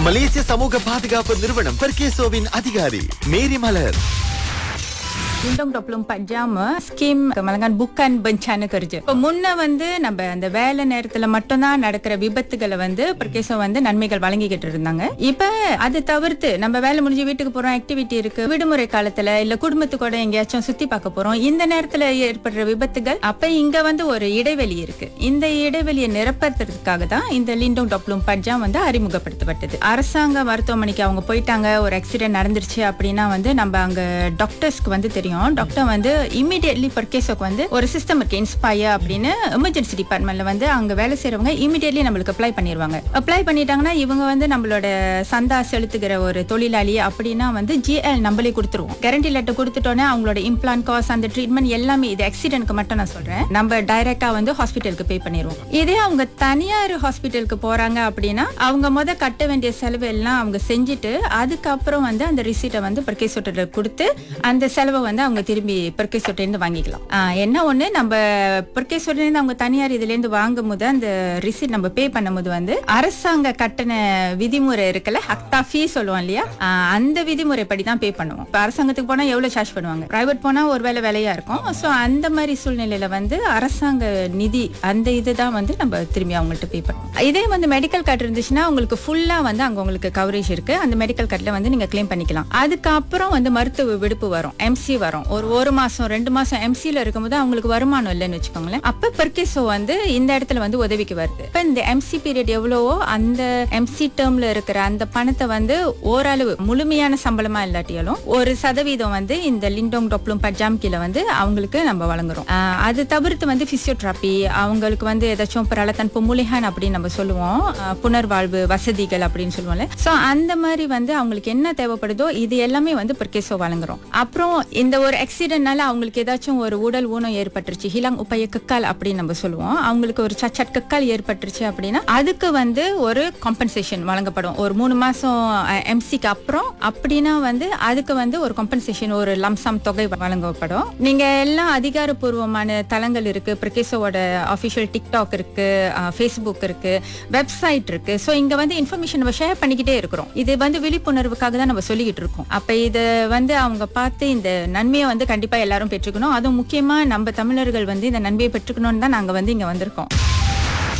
மலேசிய சமூக பாதுகாப்பு நிறுவனம் பர்கேசோவின் அதிகாரி மேரி மலர் Undang 24 jam skim kemalangan bukan bencana kerja. இப்போ முன்ன வந்து நம்ம அந்த வேலை நேரத்துல மட்டும்தான் நடக்கிற விபத்துகளை வந்து பிரகேசம் வந்து நன்மைகள் வழங்கிக்கிட்டு இருந்தாங்க இப்ப அது தவிர்த்து நம்ம வேலை முடிஞ்சு வீட்டுக்கு போறோம் ஆக்டிவிட்டி இருக்கு விடுமுறை காலத்துல இல்ல குடும்பத்துக்கூட எங்கேயாச்சும் சுத்தி பார்க்க போறோம் இந்த நேரத்துல ஏற்படுற விபத்துகள் அப்ப இங்க வந்து ஒரு இடைவெளி இருக்கு இந்த இடைவெளியை நிரப்புறதுக்காக தான் இந்த லிண்டோங் டொப்ளும் பட்ஜாம் வந்து அறிமுகப்படுத்தப்பட்டது அரசாங்க மருத்துவமனைக்கு அவங்க போயிட்டாங்க ஒரு ஆக்சிடென்ட் நடந்துருச்சு அப்படின்னா வந்து நம்ம அங்க டாக்டர்ஸ்க்கு வந்து தெரியும் டாக்டர் வந்து இமிடியட்லி பர்கேஸுக்கு வந்து ஒரு சிஸ்டம் இருக்கு இன்ஸ்பயர் அப்படின்னு எமர்ஜென்சி டிபார்ட்மெண்ட்ல வந்து அங்க வேலை செய்றவங்க இமிடியட்லி நம்மளுக்கு அப்ளை பண்ணிடுவாங்க அப்ளை பண்ணிட்டாங்கன்னா இவங்க வந்து நம்மளோட சந்தா செலுத்துகிற ஒரு தொழிலாளி அப்படின்னா வந்து ஜிஎல் நம்மளே கொடுத்துருவோம் கேரண்டி லெட்டர் கொடுத்துட்டோன்னே அவங்களோட இம்ப்ளான் காஸ் அந்த ட்ரீட்மெண்ட் எல்லாமே இது ஆக்சிடென்ட்க்கு மட்டும் நான் சொல்றேன் நம்ம டைரக்டா வந்து ஹாஸ்பிட்டலுக்கு பே பண்ணிடுவோம் இதே அவங்க தனியார் ஹாஸ்பிட்டலுக்கு போறாங்க அப்படின்னா அவங்க முத கட்ட வேண்டிய செலவு எல்லாம் அவங்க செஞ்சுட்டு அதுக்கப்புறம் வந்து அந்த ரிசீட்டை வந்து பர்கேஸ் கொடுத்து அந்த செலவை வந்து அவங்க திரும்பி பர்கேஸ் இருந்து வாங்கிக்கலாம் ஆஹ் என்ன ஒண்ணு நம்ம பர்கேஸ் இருந்து அவங்க தனியார் இதுல இருந்து வாங்கும் போது அந்த ரிசீட் நம்ம பே பண்ணும்போது வந்து அரசாங்க கட்டண விதிமுறை இருக்குல்ல அக்தா ஃபீ சொல்லுவோம் இல்லையா ஆஹ் அந்த விதிமுறைப்படி தான் பே பண்ணுவோம் இப்ப அரசாங்கத்துக்கு போனா எவ்வளவு சார்ஜ் பண்ணுவாங்க பிரைவேட் போனா ஒருவேளை விலையா இருக்கும் சோ அந்த மாதிரி சூழ்நிலையில வந்து அரசாங்க நிதி அந்த இதுதான் வந்து நம்ம திரும்பி அவங்கள்ட்ட பே பண்ணுவோம் இதே வந்து மெடிக்கல் கார்டு இருந்துச்சுன்னா உங்களுக்கு ஃபுல்லா வந்து அங்க உங்களுக்கு கவரேஜ் இருக்கு அந்த மெடிக்கல் கார்டுல வந்து நீங்க கிளைம் பண்ணிக்கலாம் அதுக்கப்புறம் வந்து மருத்துவ விடுப்பு வரும் எம்சி வரும் ஒரு ஒரு மாசம் ரெண்டு மாசம் எம்சில இருக்கும்போது அவங்களுக்கு வருமானம் இல்லைன்னு வச்சுக்கோங்களேன் அப்ப பெர்கேசோ வந்து இந்த இடத்துல வந்து உதவிக்கு வருது இப்ப இந்த எம்சி பீரியட் எவ்வளவோ அந்த எம்சி டேர்ம்ல இருக்கிற அந்த பணத்தை வந்து ஓரளவு முழுமையான சம்பளமா இல்லாட்டியாலும் ஒரு சதவீதம் வந்து இந்த லிண்டோங் டொப்ளும் பஜாம் கீழ வந்து அவங்களுக்கு நம்ம வழங்குறோம் ஆஹ் அது தவிர்த்து வந்து பிசியோதெரப்பி அவங்களுக்கு வந்து ஏதாச்சும் பிரலத்தன் பொமுலிஹான் அப்படின்னு நம்ம சொல்லுவோம் ஆஹ் புனர்வாழ்வு வசதிகள் அப்படின்னு சொல்லுவோம்ல சோ அந்த மாதிரி வந்து அவங்களுக்கு என்ன தேவைப்படுதோ இது எல்லாமே வந்து பெர்கேசோ வழங்குறோம் அப்புறம் இந்த ஒரு ஆக்சிடென்ட்னால அவங்களுக்கு ஏதாச்சும் ஒரு உடல் ஊனம் ஏற்பட்டுருச்சு ஹிலாங் உப்பைய கக்கால் அப்படின்னு நம்ம சொல்லுவோம் அவங்களுக்கு ஒரு சச்சட் கக்கால் ஏற்பட்டுருச்சு அப்படின்னா அதுக்கு வந்து ஒரு காம்பன்சேஷன் வழங்கப்படும் ஒரு மூணு மாசம் எம்சிக்கு அப்புறம் அப்படின்னா வந்து அதுக்கு வந்து ஒரு காம்பன்சேஷன் ஒரு லம்சம் தொகை வழங்கப்படும் நீங்க எல்லாம் அதிகாரப்பூர்வமான தளங்கள் இருக்கு பிரகேசோட அஃபிஷியல் டிக்டாக் இருக்கு ஃபேஸ்புக் இருக்கு வெப்சைட் இருக்கு ஸோ இங்க வந்து இன்ஃபர்மேஷன் நம்ம ஷேர் பண்ணிக்கிட்டே இருக்கிறோம் இது வந்து விழிப்புணர்வுக்காக தான் நம்ம சொல்லிக்கிட்டு இருக்கோம் அப்ப இதை வந்து அவங்க பார்த்து இந்த நன்மையை வந்து கண்டிப்பா எல்லாரும் பெற்றுக்கணும் அதுவும் முக்கியமா நம்ம தமிழர்கள் வந்து இந்த நன்மையை பெற்றுக்கணும்னு தான் நாங்க வந்து இங்க வந்திருக்கோம்